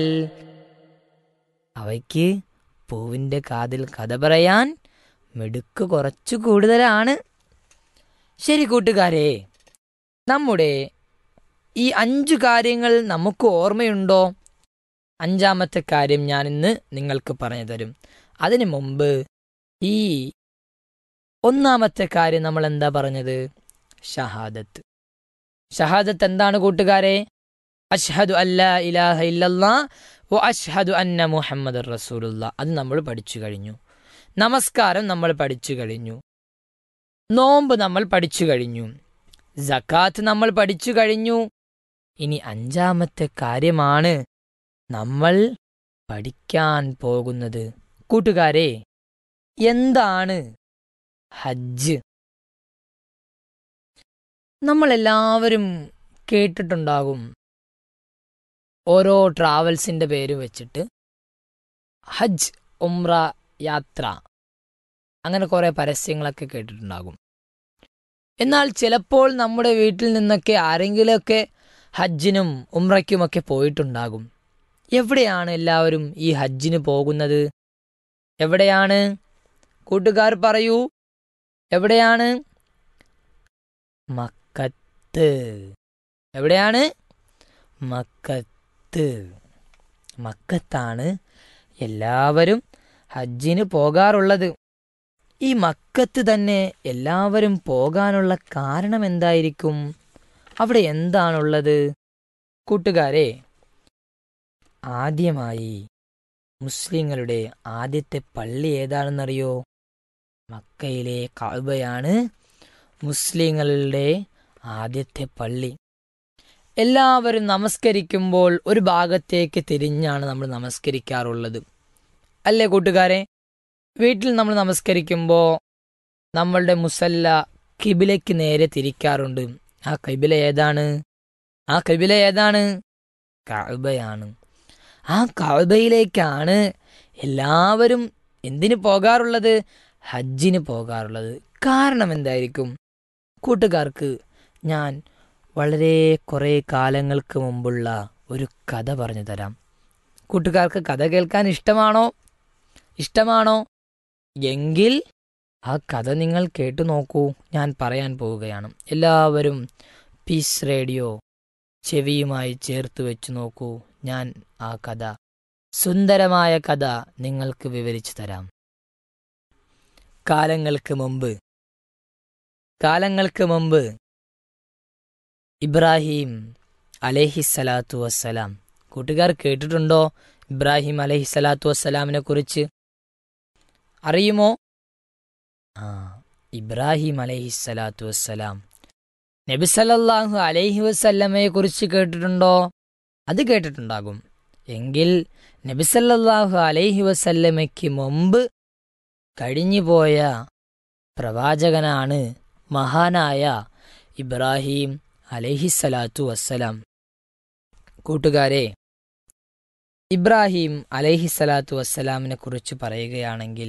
അവയ്ക്ക് പൂവിൻ്റെ കാതിൽ കഥ പറയാൻ മിടുക്ക് കുറച്ചു കൂടുതലാണ് ശരി കൂട്ടുകാരെ നമ്മുടെ ഈ അഞ്ചു കാര്യങ്ങൾ നമുക്ക് ഓർമ്മയുണ്ടോ അഞ്ചാമത്തെ കാര്യം ഞാൻ ഇന്ന് നിങ്ങൾക്ക് പറഞ്ഞു തരും അതിനു മുമ്പ് ഈ ഒന്നാമത്തെ കാര്യം നമ്മൾ എന്താ പറഞ്ഞത് ഷഹാദത്ത് ഷഹാദത്ത് എന്താണ് കൂട്ടുകാരെ അഷ്ഹദു അല്ലാ ഇലാഹ ഇല്ലല്ലാ വ അഷ്ഹദു അന്ന മുഹമ്മദ് റസൂലുള്ള അത് നമ്മൾ പഠിച്ചു കഴിഞ്ഞു നമസ്കാരം നമ്മൾ പഠിച്ചു കഴിഞ്ഞു നോമ്പ് നമ്മൾ പഠിച്ചു കഴിഞ്ഞു ജക്കാത്ത് നമ്മൾ പഠിച്ചു കഴിഞ്ഞു ഇനി അഞ്ചാമത്തെ കാര്യമാണ് നമ്മൾ പഠിക്കാൻ പോകുന്നത് കൂട്ടുകാരെ എന്താണ് ഹജ്ജ് നമ്മളെല്ലാവരും കേട്ടിട്ടുണ്ടാകും ഓരോ ട്രാവൽസിന്റെ പേര് വെച്ചിട്ട് ഹജ്ജ് ഉംറ യാത്ര അങ്ങനെ കുറേ പരസ്യങ്ങളൊക്കെ കേട്ടിട്ടുണ്ടാകും എന്നാൽ ചിലപ്പോൾ നമ്മുടെ വീട്ടിൽ നിന്നൊക്കെ ആരെങ്കിലുമൊക്കെ ഹജ്ജിനും ഉംറയ്ക്കുമൊക്കെ പോയിട്ടുണ്ടാകും എവിടെയാണ് എല്ലാവരും ഈ ഹജ്ജിന് പോകുന്നത് എവിടെയാണ് കൂട്ടുകാർ പറയൂ എവിടെയാണ് മക്കത്ത് എവിടെയാണ് മക്കത്ത് മക്കത്താണ് എല്ലാവരും ഹജ്ജിന് പോകാറുള്ളത് ഈ മക്കത്ത് തന്നെ എല്ലാവരും പോകാനുള്ള കാരണം എന്തായിരിക്കും അവിടെ എന്താണുള്ളത് കൂട്ടുകാരെ ആദ്യമായി മുസ്ലിങ്ങളുടെ ആദ്യത്തെ പള്ളി ഏതാണെന്നറിയോ മക്കയിലെ കഅബയാണ് മുസ്ലിങ്ങളുടെ ആദ്യത്തെ പള്ളി എല്ലാവരും നമസ്കരിക്കുമ്പോൾ ഒരു ഭാഗത്തേക്ക് തിരിഞ്ഞാണ് നമ്മൾ നമസ്കരിക്കാറുള്ളത് അല്ലേ കൂട്ടുകാരെ വീട്ടിൽ നമ്മൾ നമസ്കരിക്കുമ്പോൾ നമ്മളുടെ മുസല്ല കിബിലയ്ക്ക് നേരെ തിരിക്കാറുണ്ട് ആ കൈബില ഏതാണ് ആ കൈബില ഏതാണ് കഅബയാണ് ആ കഅബയിലേക്കാണ് എല്ലാവരും എന്തിനു പോകാറുള്ളത് ഹജ്ജിന് പോകാറുള്ളത് കാരണം എന്തായിരിക്കും കൂട്ടുകാർക്ക് ഞാൻ വളരെ കുറേ കാലങ്ങൾക്ക് മുമ്പുള്ള ഒരു കഥ പറഞ്ഞു തരാം കൂട്ടുകാർക്ക് കഥ കേൾക്കാൻ ഇഷ്ടമാണോ ഇഷ്ടമാണോ എങ്കിൽ ആ കഥ നിങ്ങൾ കേട്ടു നോക്കൂ ഞാൻ പറയാൻ പോവുകയാണ് എല്ലാവരും പീസ് റേഡിയോ ചെവിയുമായി ചേർത്ത് വെച്ച് നോക്കൂ ഞാൻ ആ കഥ സുന്ദരമായ കഥ നിങ്ങൾക്ക് വിവരിച്ചു തരാം കാലങ്ങൾക്ക് മുമ്പ് കാലങ്ങൾക്ക് മുമ്പ് ഇബ്രാഹിം അലഹിസലാത്തു വസ്സലാം കൂട്ടുകാർ കേട്ടിട്ടുണ്ടോ ഇബ്രാഹിം അലഹിസലാത്തു വസ്സലാമിനെ കുറിച്ച് അറിയുമോ ആ ഇബ്രാഹിം അലഹിസലാത്തു വസ്സലാം നബി സല്ലല്ലാഹു അലൈഹി വസല്ലമയെ കുറിച്ച് കേട്ടിട്ടുണ്ടോ അത് കേട്ടിട്ടുണ്ടാകും എങ്കിൽ നബി സല്ലല്ലാഹു അലൈഹി വസല്ലമയ്ക്ക് മുമ്പ് കഴിഞ്ഞുപോയ പ്രവാചകനാണ് മഹാനായ ഇബ്രാഹിം അലൈഹിസ്സലാത്തു വസ്സലാം കൂട്ടുകാരെ ഇബ്രാഹിം അലൈഹിസ്സലാത്തു വസ്സലാമിനെ കുറിച്ച് പറയുകയാണെങ്കിൽ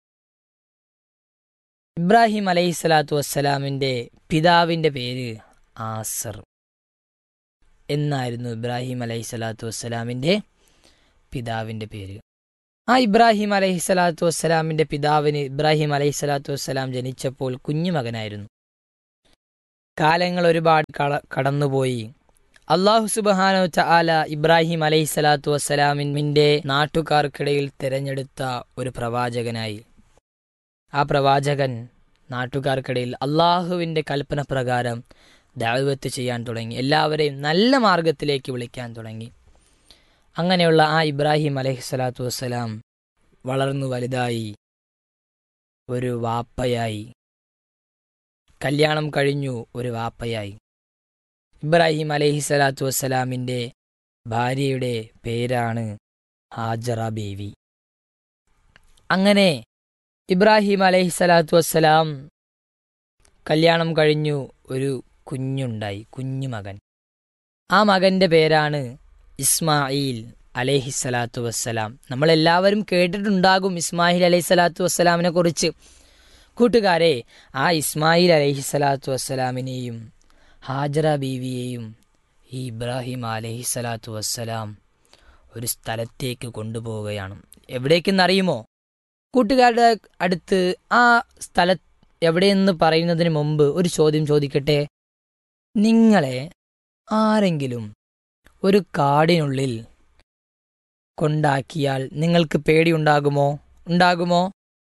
ഇബ്രാഹിം അലൈഹിസ്സലാത്തു വസ്സലാമിൻ്റെ പിതാവിൻ്റെ പേര് ആസർ എന്നായിരുന്നു ഇബ്രാഹിം അലൈഹിസ്സലാത്തു വസ്സലാമിൻ്റെ പിതാവിൻ്റെ പേര് ആ ഇബ്രാഹിം അലൈഹിസ്സലാത്തു വസ്സലാമിൻ്റെ പിതാവിന് ഇബ്രാഹിം അലൈഹിസ്സലാത്തു വസ്സലാം ജനിച്ചപ്പോൾ കുഞ്ഞുമകനായിരുന്നു കാലങ്ങൾ ഒരുപാട് കടന്നുപോയി അള്ളാഹു സുബഹാനോ ചാല ഇബ്രാഹിം അലൈഹി സ്വലാത്തു വസ്സലാമിൻ്റെ നാട്ടുകാർക്കിടയിൽ തിരഞ്ഞെടുത്ത ഒരു പ്രവാചകനായി ആ പ്രവാചകൻ നാട്ടുകാർക്കിടയിൽ അള്ളാഹുവിൻ്റെ കൽപ്പന പ്രകാരം ദാവത്ത് ചെയ്യാൻ തുടങ്ങി എല്ലാവരെയും നല്ല മാർഗത്തിലേക്ക് വിളിക്കാൻ തുടങ്ങി അങ്ങനെയുള്ള ആ ഇബ്രാഹിം അലൈഹി സ്വലാത്തു വസ്സലാം വളർന്നു വലുതായി ഒരു വാപ്പയായി കല്യാണം കഴിഞ്ഞു ഒരു വാപ്പയായി ഇബ്രാഹിം അലൈഹി സ്വലാത്തു വസ്സലാമിൻ്റെ ഭാര്യയുടെ പേരാണ് ഹാജറ ബേവി അങ്ങനെ ഇബ്രാഹിം അലൈഹി സ്വലാത്തു വസ്സലാം കല്യാണം കഴിഞ്ഞു ഒരു കുഞ്ഞുണ്ടായി കുഞ്ഞു മകൻ ആ മകന്റെ പേരാണ് ഇസ്മായിൽ അലൈഹി സ്വലാത്തു വസ്സലാം നമ്മളെല്ലാവരും കേട്ടിട്ടുണ്ടാകും ഇസ്മായിൽ അലൈഹി സ്വലാത്തു വസ്സലാമിനെ കുറിച്ച് കൂട്ടുകാരെ ആ ഇസ്മായിൽ അലൈഹി സ്വലാത്തു വസ്സലാമിനെയും ഹാജറ ബീവിയെയും ഈ ഇബ്രാഹിം അലൈഹി സ്വലാത്തു വസ്സലാം ഒരു സ്ഥലത്തേക്ക് കൊണ്ടുപോവുകയാണ് എവിടേക്കെന്നറിയുമോ കൂട്ടുകാരുടെ അടുത്ത് ആ സ്ഥല എവിടെയെന്ന് പറയുന്നതിന് മുമ്പ് ഒരു ചോദ്യം ചോദിക്കട്ടെ നിങ്ങളെ ആരെങ്കിലും ഒരു കാടിനുള്ളിൽ കൊണ്ടാക്കിയാൽ നിങ്ങൾക്ക് പേടിയുണ്ടാകുമോ ഉണ്ടാകുമോ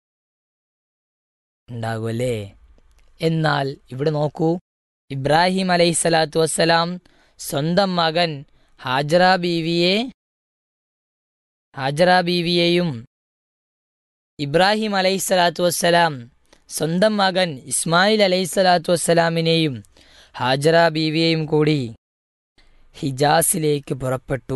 ഉണ്ടാകുമല്ലേ എന്നാൽ ഇവിടെ നോക്കൂ ഇബ്രാഹിം അലൈഹിസ്സലാത്തു വസ്സലാം സ്വന്തം മകൻ ഹാജറ ബീവിയെ ഹാജറ ബീവിയെയും ഇബ്രാഹിം അലൈഹിസ്സലാത്തു വസ്സലാം സ്വന്തം മകൻ ഇസ്മായിൽ അലൈഹിസ്സലാത്തു വസ്സലാമിനെയും ഹാജറ ബീവിയെയും കൂടി ഹിജാസിലേക്ക് പുറപ്പെട്ടു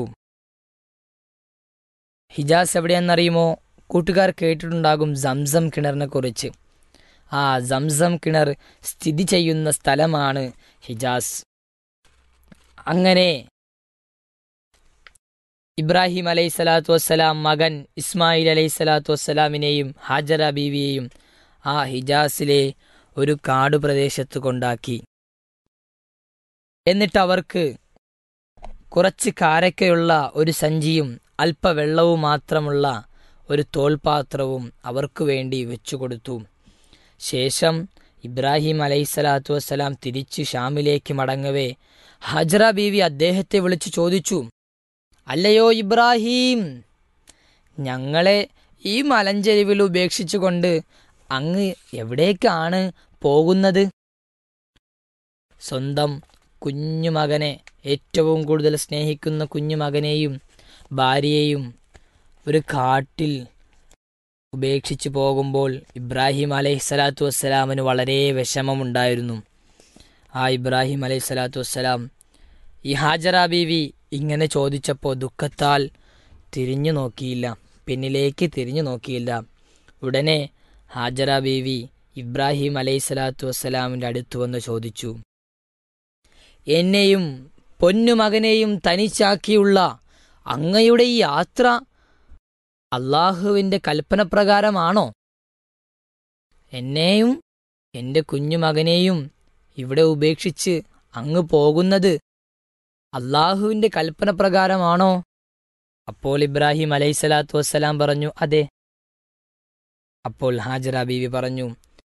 ഹിജാസ് എവിടെയെന്നറിയുമോ കൂട്ടുകാർ കേട്ടിട്ടുണ്ടാകും സംസം കിണറിനെ കുറിച്ച് ആ സംസം കിണർ സ്ഥിതി ചെയ്യുന്ന സ്ഥലമാണ് ഹിജാസ് അങ്ങനെ ഇബ്രാഹിം അലൈഹി സ്വലാത്തു വസ്സലാം മകൻ ഇസ്മായിൽ അലൈഹി സ്വലാത്തു വസ്സലാമിനെയും ഹാജറ ബീവിയെയും ആ ഹിജാസിലെ ഒരു കാടു പ്രദേശത്ത് കൊണ്ടാക്കി എന്നിട്ട് അവർക്ക് കുറച്ച് കാരക്കയുള്ള ഒരു സഞ്ചിയും അല്പവെള്ളവും മാത്രമുള്ള ഒരു തോൽപാത്രവും അവർക്ക് വേണ്ടി വെച്ചുകൊടുത്തു ശേഷം ഇബ്രാഹിം അലൈഹിസ്സലാത്തു വസ്സലാം തിരിച്ച് ഷാമിലേക്ക് മടങ്ങവേ ഹജറ ബീവി അദ്ദേഹത്തെ വിളിച്ചു ചോദിച്ചു അല്ലയോ ഇബ്രാഹിം ഞങ്ങളെ ഈ മലഞ്ചെരിവിൽ ഉപേക്ഷിച്ചുകൊണ്ട് അങ്ങ് എവിടേക്കാണ് പോകുന്നത് സ്വന്തം കുഞ്ഞുമകനെ ഏറ്റവും കൂടുതൽ സ്നേഹിക്കുന്ന കുഞ്ഞുമകനെയും ഭാര്യയെയും ഒരു കാട്ടിൽ ഉപേക്ഷിച്ചു പോകുമ്പോൾ ഇബ്രാഹിം അലൈഹി സ്വലാത്തു വസ്സലാമിന് വളരെ വിഷമമുണ്ടായിരുന്നു ആ ഇബ്രാഹിം അലൈഹി സ്വലാത്തു വസ്സലാം ഈ ഹാജറ ബീവി ഇങ്ങനെ ചോദിച്ചപ്പോൾ ദുഃഖത്താൽ തിരിഞ്ഞു നോക്കിയില്ല പിന്നിലേക്ക് തിരിഞ്ഞു നോക്കിയില്ല ഉടനെ ഹാജറ ബീവി ഇബ്രാഹിം അലൈഹി സ്വലാത്തു വസ്സലാമിൻ്റെ അടുത്ത് വന്ന് ചോദിച്ചു എന്നെയും പൊന്നുമകനെയും തനിച്ചാക്കിയുള്ള അങ്ങയുടെ ഈ യാത്ര അള്ളാഹുവിൻ്റെ കൽപ്പനപ്രകാരമാണോ എന്നെയും എൻ്റെ കുഞ്ഞുമകനെയും ഇവിടെ ഉപേക്ഷിച്ച് അങ്ങ് പോകുന്നത് അള്ളാഹുവിൻ്റെ കൽപ്പനപ്രകാരമാണോ അപ്പോൾ ഇബ്രാഹിം അലൈഹിസ്സലാത്തു വസ്സലാം പറഞ്ഞു അതെ അപ്പോൾ ഹാജറ ബീവി പറഞ്ഞു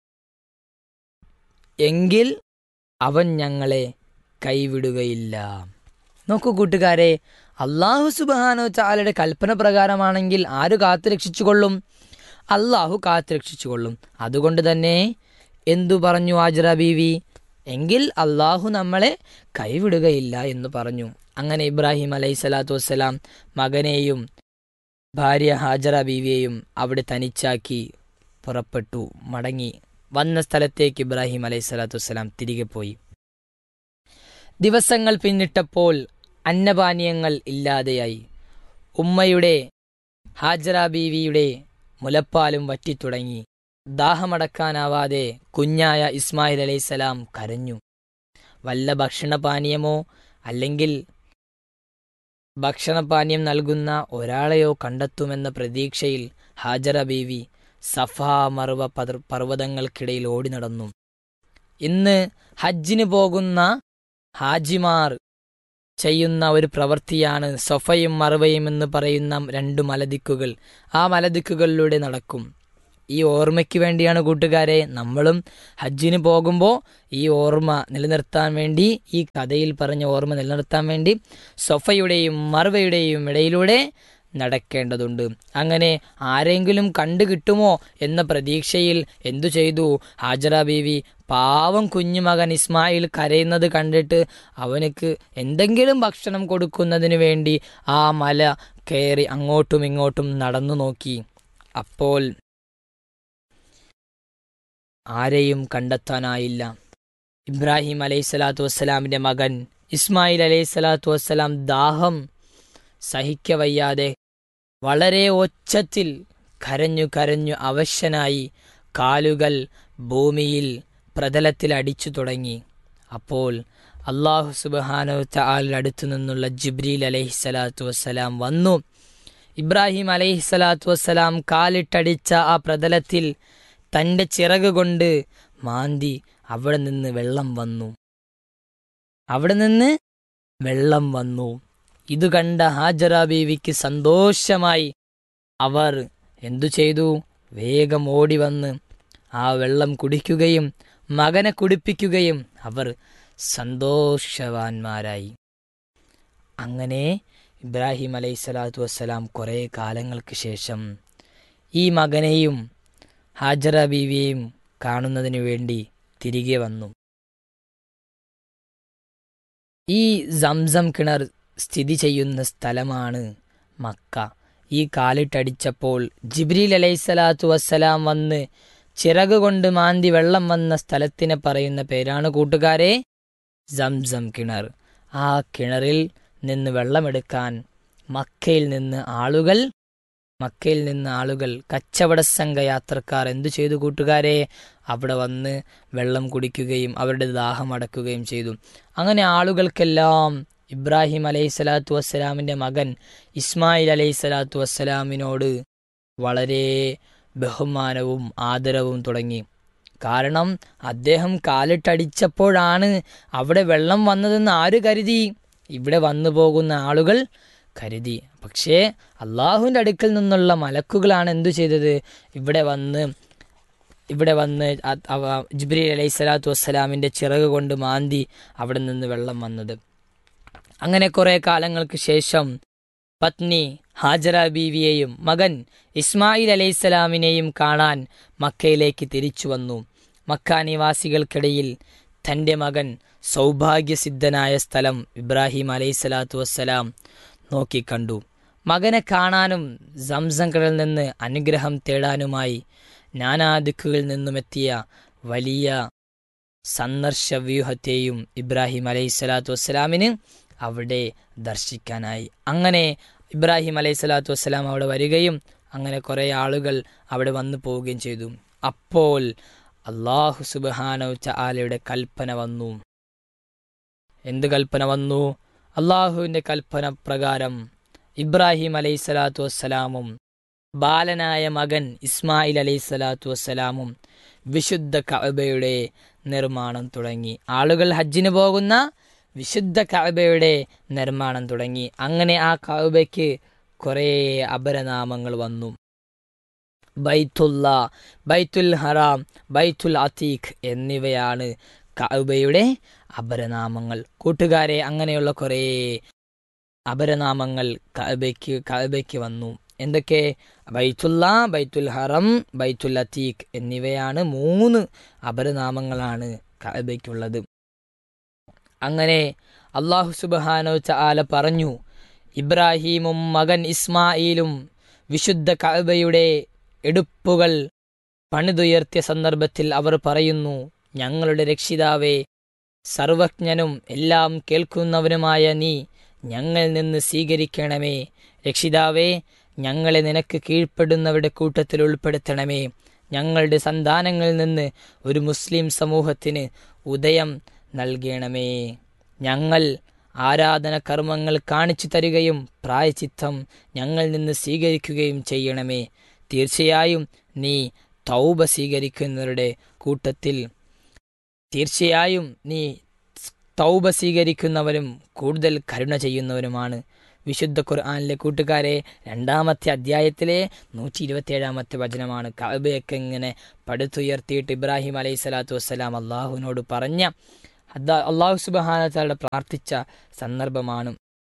എങ്കിൽ അവൻ ഞങ്ങളെ കൈവിടുകയില്ല നോക്കൂ കൂട്ടുകാരെ അള്ളാഹു സുബാനോ ചാലയുടെ കൽപ്പന പ്രകാരമാണെങ്കിൽ ആര് കാത്തു രക്ഷിച്ചുകൊള്ളും അള്ളാഹു കാത്തു രക്ഷിച്ചുകൊള്ളും അതുകൊണ്ട് തന്നെ എന്തു പറഞ്ഞു ആജറ ബീവി എങ്കിൽ അള്ളാഹു നമ്മളെ കൈവിടുകയില്ല എന്ന് പറഞ്ഞു അങ്ങനെ ഇബ്രാഹിം അലൈഹി സ്വലാത്തു വസ്സലാം മകനെയും ഭാര്യ ഹാജറ ബീവിയെയും അവിടെ തനിച്ചാക്കി പുറപ്പെട്ടു മടങ്ങി വന്ന സ്ഥലത്തേക്ക് ഇബ്രാഹിം അലൈഹി സ്വലാത്തു വസ്സലാം തിരികെ പോയി ദിവസങ്ങൾ പിന്നിട്ടപ്പോൾ അന്നപാനീയങ്ങൾ ഇല്ലാതെയായി ഉമ്മയുടെ ഹാജറ ബീവിയുടെ മുലപ്പാലും വറ്റിത്തുടങ്ങി ദാഹമടക്കാനാവാതെ കുഞ്ഞായ ഇസ്മായിൽ അലൈസലാം കരഞ്ഞു വല്ല ഭക്ഷണപാനീയമോ അല്ലെങ്കിൽ ഭക്ഷണപാനീയം നൽകുന്ന ഒരാളെയോ കണ്ടെത്തുമെന്ന പ്രതീക്ഷയിൽ ഹാജറ ബീവി സഫാ മറുവ പർവ്വ പർവ്വതങ്ങൾക്കിടയിൽ ഓടി നടന്നു ഇന്ന് ഹജ്ജിന് പോകുന്ന ഹാജിമാർ ചെയ്യുന്ന ഒരു പ്രവൃത്തിയാണ് സൊഫയും മറുവയും എന്ന് പറയുന്ന രണ്ട് മലദിക്കുകൾ ആ മലദിക്കുകളിലൂടെ നടക്കും ഈ ഓർമ്മയ്ക്ക് വേണ്ടിയാണ് കൂട്ടുകാരെ നമ്മളും ഹജ്ജിന് പോകുമ്പോൾ ഈ ഓർമ്മ നിലനിർത്താൻ വേണ്ടി ഈ കഥയിൽ പറഞ്ഞ ഓർമ്മ നിലനിർത്താൻ വേണ്ടി സൊഫയുടെയും മറുവയുടെയും ഇടയിലൂടെ നടക്കേണ്ടതുണ്ട് അങ്ങനെ ആരെങ്കിലും കണ്ടു കിട്ടുമോ എന്ന പ്രതീക്ഷയിൽ എന്തു ചെയ്തു ഹാജറ ബീവി പാവം കുഞ്ഞുമകൻ ഇസ്മായിൽ കരയുന്നത് കണ്ടിട്ട് അവനക്ക് എന്തെങ്കിലും ഭക്ഷണം കൊടുക്കുന്നതിന് വേണ്ടി ആ മല കയറി അങ്ങോട്ടും ഇങ്ങോട്ടും നടന്നു നോക്കി അപ്പോൾ ആരെയും കണ്ടെത്താനായില്ല ഇബ്രാഹിം അലൈഹി സ്വലാത്തു വസ്സലാമിൻ്റെ മകൻ ഇസ്മായിൽ അലൈഹി സ്വലാത്തു വസ്സലാം ദാഹം സഹിക്കവയ്യാതെ വളരെ ഒച്ചത്തിൽ കരഞ്ഞു കരഞ്ഞു അവശനായി കാലുകൾ ഭൂമിയിൽ പ്രതലത്തിൽ അടിച്ചു തുടങ്ങി അപ്പോൾ അള്ളാഹു സുബാനോ താലിൻ്റെ അടുത്തു നിന്നുള്ള ജിബ്രീൽ അലൈഹി സ്വലാത്തു വസ്സലാം വന്നു ഇബ്രാഹിം അലൈഹി സ്വലാത്തു വസ്സലാം കാലിട്ടടിച്ച ആ പ്രതലത്തിൽ തൻ്റെ ചിറക് കൊണ്ട് മാന്തി അവിടെ നിന്ന് വെള്ളം വന്നു അവിടെ നിന്ന് വെള്ളം വന്നു ഇത് കണ്ട ഹാജറ ബീവിക്ക് സന്തോഷമായി അവർ എന്തു ചെയ്തു വേഗം ഓടി വന്ന് ആ വെള്ളം കുടിക്കുകയും മകനെ കുടിപ്പിക്കുകയും അവർ സന്തോഷവാന്മാരായി അങ്ങനെ ഇബ്രാഹിം അലൈഹി സ്വലാത്തു വസ്സലാം കുറേ കാലങ്ങൾക്ക് ശേഷം ഈ മകനെയും ഹാജറ ബീവിയെയും കാണുന്നതിനു വേണ്ടി തിരികെ വന്നു ഈ സംസം കിണർ സ്ഥിതി ചെയ്യുന്ന സ്ഥലമാണ് മക്ക ഈ കാലിട്ടടിച്ചപ്പോൾ ജിബ്രീൽ അലൈഹിസ്സലാത്തു വസ്സലാം വന്ന് ചിറക് കൊണ്ട് മാന്തി വെള്ളം വന്ന സ്ഥലത്തിനെ പറയുന്ന പേരാണ് കൂട്ടുകാരെ സംസം കിണർ ആ കിണറിൽ നിന്ന് വെള്ളമെടുക്കാൻ മക്കയിൽ നിന്ന് ആളുകൾ മക്കയിൽ നിന്ന് ആളുകൾ കച്ചവട സംഘ യാത്രക്കാർ എന്തു ചെയ്തു കൂട്ടുകാരെ അവിടെ വന്ന് വെള്ളം കുടിക്കുകയും അവരുടെ ദാഹം അടക്കുകയും ചെയ്തു അങ്ങനെ ആളുകൾക്കെല്ലാം ഇബ്രാഹിം അലൈഹി സ്വലാത്തു വസ്സലാമിൻ്റെ മകൻ ഇസ്മായിൽ അലൈഹി സ്വലാത്തു വസ്സലാമിനോട് വളരെ ബഹുമാനവും ആദരവും തുടങ്ങി കാരണം അദ്ദേഹം കാലിട്ടടിച്ചപ്പോഴാണ് അവിടെ വെള്ളം വന്നതെന്ന് ആര് കരുതി ഇവിടെ വന്നു പോകുന്ന ആളുകൾ കരുതി പക്ഷേ അള്ളാഹുവിൻ്റെ അടുക്കൽ നിന്നുള്ള മലക്കുകളാണ് എന്തു ചെയ്തത് ഇവിടെ വന്ന് ഇവിടെ വന്ന് ജിബ്രി അലൈഹി സ്വലാത്തു വസ്സലാമിൻ്റെ ചിറക് കൊണ്ട് മാന്തി അവിടെ നിന്ന് വെള്ളം വന്നത് അങ്ങനെ കുറേ കാലങ്ങൾക്ക് ശേഷം പത്നി ഹാജറ ബീവിയെയും മകൻ ഇസ്മായിൽ അലൈഹിസ്സലാമിനെയും കാണാൻ മക്കയിലേക്ക് തിരിച്ചു വന്നു മക്ക നിവാസികൾക്കിടയിൽ തൻ്റെ മകൻ സൗഭാഗ്യസിദ്ധനായ സ്ഥലം ഇബ്രാഹിം അലൈഹിസ്സലാത്തു വസ്സലാം നോക്കിക്കണ്ടു മകനെ കാണാനും സംസങ്ങളിൽ നിന്ന് അനുഗ്രഹം തേടാനുമായി നാനാദിക്കുകളിൽ നിന്നുമെത്തിയ വലിയ സന്ദർശവ്യൂഹത്തെയും ഇബ്രാഹിം അലൈഹി സ്വലാത്തു വസ്സലാമിന് അവിടെ ദർശിക്കാനായി അങ്ങനെ ഇബ്രാഹിം അലൈഹി സ്വലാത്തു വസ്സലാം അവിടെ വരികയും അങ്ങനെ കുറേ ആളുകൾ അവിടെ വന്നു പോവുകയും ചെയ്തു അപ്പോൾ അള്ളാഹു സുബാനോ ചാലയുടെ കൽപ്പന വന്നു എന്ത് കൽപ്പന വന്നു അള്ളാഹുവിൻ്റെ കൽപ്പന പ്രകാരം ഇബ്രാഹിം അലൈഹി സ്വലാത്തു വസ്സലാമും ബാലനായ മകൻ ഇസ്മായിൽ അലൈഹി സ്വലാത്തു വസ്സലാമും വിശുദ്ധ കഅബയുടെ നിർമ്മാണം തുടങ്ങി ആളുകൾ ഹജ്ജിന് പോകുന്ന വിശുദ്ധ കഅബയുടെ നിർമ്മാണം തുടങ്ങി അങ്ങനെ ആ കഅബയ്ക്ക് കുറേ അപരനാമങ്ങൾ വന്നു ബൈത്തുല്ല ബൈത്തുൽ ഹറാം ബൈത്തുൽ അത്തീഖ് എന്നിവയാണ് കഅബയുടെ അപരനാമങ്ങൾ കൂട്ടുകാരെ അങ്ങനെയുള്ള കുറേ അപരനാമങ്ങൾ കഅബയ്ക്ക് കഅബയ്ക്ക് വന്നു എന്തൊക്കെ ബൈത്തുല്ല ബൈത്തുൽ ഹറം ബൈത്തുൽ അത്തീഖ് എന്നിവയാണ് മൂന്ന് അപരനാമങ്ങളാണ് കഅബയ്ക്കുള്ളത് അങ്ങനെ അള്ളാഹു സുബാനോ ചാല പറഞ്ഞു ഇബ്രാഹീമും മകൻ ഇസ്മായിലും വിശുദ്ധ കഅബയുടെ എടുപ്പുകൾ പണിതുയർത്തിയ സന്ദർഭത്തിൽ അവർ പറയുന്നു ഞങ്ങളുടെ രക്ഷിതാവേ സർവജ്ഞനും എല്ലാം കേൾക്കുന്നവനുമായ നീ ഞങ്ങളിൽ നിന്ന് സ്വീകരിക്കണമേ രക്ഷിതാവേ ഞങ്ങളെ നിനക്ക് കീഴ്പ്പെടുന്നവരുടെ കൂട്ടത്തിൽ ഉൾപ്പെടുത്തണമേ ഞങ്ങളുടെ സന്താനങ്ങളിൽ നിന്ന് ഒരു മുസ്ലിം സമൂഹത്തിന് ഉദയം നൽകണമേ ഞങ്ങൾ ആരാധന കർമ്മങ്ങൾ കാണിച്ചു തരികയും പ്രായച്ചിത്തം ഞങ്ങളിൽ നിന്ന് സ്വീകരിക്കുകയും ചെയ്യണമേ തീർച്ചയായും നീ തൗബ സ്വീകരിക്കുന്നവരുടെ കൂട്ടത്തിൽ തീർച്ചയായും നീ തൗബ സ്വീകരിക്കുന്നവരും കൂടുതൽ കരുണ ചെയ്യുന്നവരുമാണ് വിശുദ്ധ ഖുർആാനിലെ കൂട്ടുകാരെ രണ്ടാമത്തെ അധ്യായത്തിലെ നൂറ്റി ഇരുപത്തിയേഴാമത്തെ വചനമാണ് കഅബയൊക്കെ ഇങ്ങനെ പടുത്തുയർത്തിയിട്ട് ഇബ്രാഹിം അലൈഹി സ്വലാത്തു വസ്സലാം അള്ളാഹുവിനോട് പറഞ്ഞ അള്ളാഹു സുബാനത്താളുടെ പ്രാർത്ഥിച്ച സന്ദർഭമാണ്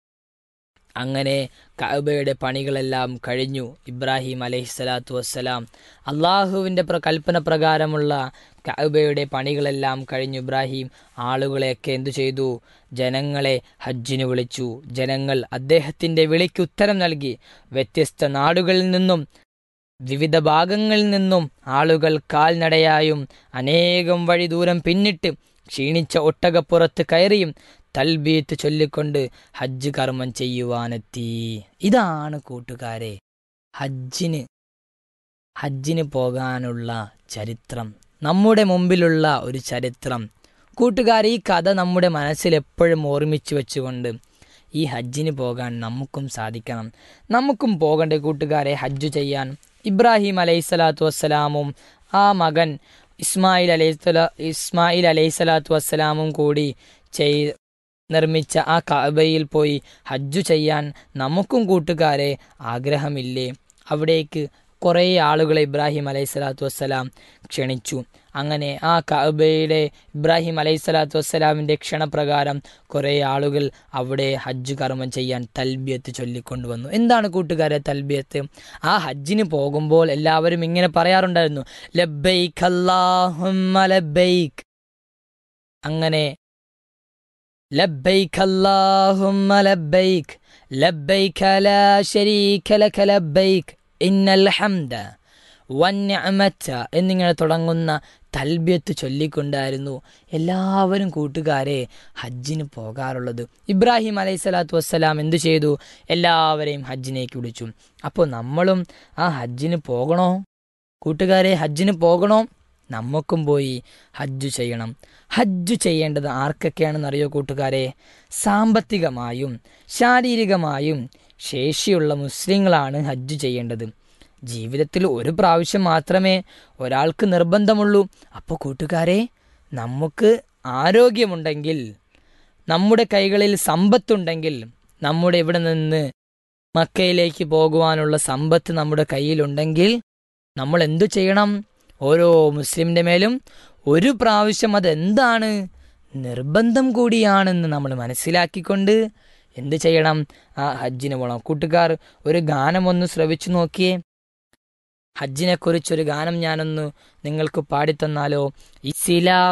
അങ്ങനെ കഅബയുടെ പണികളെല്ലാം കഴിഞ്ഞു ഇബ്രാഹിം അലൈഹി സ്വലാത്തു വസ്സലാം അള്ളാഹുവിൻ്റെ പ്ര കൽപ്പന പ്രകാരമുള്ള കഅബയുടെ പണികളെല്ലാം കഴിഞ്ഞു ഇബ്രാഹിം ആളുകളെയൊക്കെ എന്തു ചെയ്തു ജനങ്ങളെ ഹജ്ജിന് വിളിച്ചു ജനങ്ങൾ അദ്ദേഹത്തിൻ്റെ വിളിക്ക് ഉത്തരം നൽകി വ്യത്യസ്ത നാടുകളിൽ നിന്നും വിവിധ ഭാഗങ്ങളിൽ നിന്നും ആളുകൾ കാൽനടയായും അനേകം വഴി ദൂരം പിന്നിട്ട് ക്ഷീണിച്ച ഒട്ടകപ്പുറത്ത് കയറിയും തൽബീത്ത് ചൊല്ലിക്കൊണ്ട് ഹജ്ജ് കർമ്മം ചെയ്യുവാനെത്തി ഇതാണ് കൂട്ടുകാരെ ഹജ്ജിന് ഹജ്ജിന് പോകാനുള്ള ചരിത്രം നമ്മുടെ മുമ്പിലുള്ള ഒരു ചരിത്രം കൂട്ടുകാർ ഈ കഥ നമ്മുടെ മനസ്സിൽ എപ്പോഴും ഓർമ്മിച്ചു വെച്ചുകൊണ്ട് ഈ ഹജ്ജിന് പോകാൻ നമുക്കും സാധിക്കണം നമുക്കും പോകണ്ടേ കൂട്ടുകാരെ ഹജ്ജ് ചെയ്യാൻ ഇബ്രാഹിം അലൈഹി സ്വലാത്തു വസ്സലാമും ആ മകൻ ഇസ്മായിൽ അലൈഹി ഇസ്മായിൽ അലൈഹി സ്വലാത്തു വസ്സലാമും കൂടി ചെയ് നിർമ്മിച്ച ആ കഅബയിൽ പോയി ഹജ്ജു ചെയ്യാൻ നമുക്കും കൂട്ടുകാരെ ആഗ്രഹമില്ലേ അവിടേക്ക് കുറേ ആളുകളെ ഇബ്രാഹിം അലൈഹി സ്വലാത്തു വസ്സലാം ക്ഷണിച്ചു അങ്ങനെ ആ കഅബയുടെ ഇബ്രാഹിം അലൈഹി സ്വലാത്തു വസ്സലാമിൻ്റെ ക്ഷണപ്രകാരം കുറേ ആളുകൾ അവിടെ ഹജ്ജ് കർമ്മം ചെയ്യാൻ തൽബിയത്ത് ചൊല്ലിക്കൊണ്ടുവന്നു എന്താണ് കൂട്ടുകാരെ തൽബിയത്ത് ആ ഹജ്ജിന് പോകുമ്പോൾ എല്ലാവരും ഇങ്ങനെ പറയാറുണ്ടായിരുന്നു ലബ്ബൈക്ക് അല്ലാഹുമ്മ ലബ്ബൈക്ക് അങ്ങനെ ലബ്ബൈക്ക് അല്ലാഹുമ്മ ലബ്ബൈക്ക് ലബ്ബൈക്ക് ലാ ശരീക ലക ലബ്ബൈക്ക് ഇന്നൽ ഹംദ വന്യമച്ച എന്നിങ്ങനെ തുടങ്ങുന്ന തൽബിയത്ത് ചൊല്ലിക്കൊണ്ടായിരുന്നു എല്ലാവരും കൂട്ടുകാരെ ഹജ്ജിന് പോകാറുള്ളത് ഇബ്രാഹിം അലൈഹി സ്വലാത്തു വസ്സലാം എന്തു ചെയ്തു എല്ലാവരെയും ഹജ്ജിനേക്ക് വിളിച്ചു അപ്പോൾ നമ്മളും ആ ഹജ്ജിന് പോകണോ കൂട്ടുകാരെ ഹജ്ജിന് പോകണോ നമുക്കും പോയി ഹജ്ജ് ചെയ്യണം ഹജ്ജ് ചെയ്യേണ്ടത് ആർക്കൊക്കെയാണെന്ന് അറിയോ കൂട്ടുകാരെ സാമ്പത്തികമായും ശാരീരികമായും ശേഷിയുള്ള മുസ്ലിങ്ങളാണ് ഹജ്ജ് ചെയ്യേണ്ടത് ജീവിതത്തിൽ ഒരു പ്രാവശ്യം മാത്രമേ ഒരാൾക്ക് നിർബന്ധമുള്ളൂ അപ്പോൾ കൂട്ടുകാരെ നമുക്ക് ആരോഗ്യമുണ്ടെങ്കിൽ നമ്മുടെ കൈകളിൽ സമ്പത്തുണ്ടെങ്കിൽ നമ്മുടെ ഇവിടെ നിന്ന് മക്കയിലേക്ക് പോകുവാനുള്ള സമ്പത്ത് നമ്മുടെ കയ്യിലുണ്ടെങ്കിൽ നമ്മൾ എന്തു ചെയ്യണം ഓരോ മുസ്ലിമിൻ്റെ മേലും ഒരു പ്രാവശ്യം അതെന്താണ് നിർബന്ധം കൂടിയാണെന്ന് നമ്മൾ മനസ്സിലാക്കിക്കൊണ്ട് എന്ത് ചെയ്യണം ആ ഹജ്ജിന് പോകണം കൂട്ടുകാർ ഒരു ഗാനം ഒന്ന് ശ്രവിച്ചു നോക്കിയേ ഹജ്ജിനെ കുറിച്ചൊരു ഗാനം ഞാനൊന്ന് നിങ്ങൾക്ക് പാടിത്തന്നാലോ ഇസ്ലാം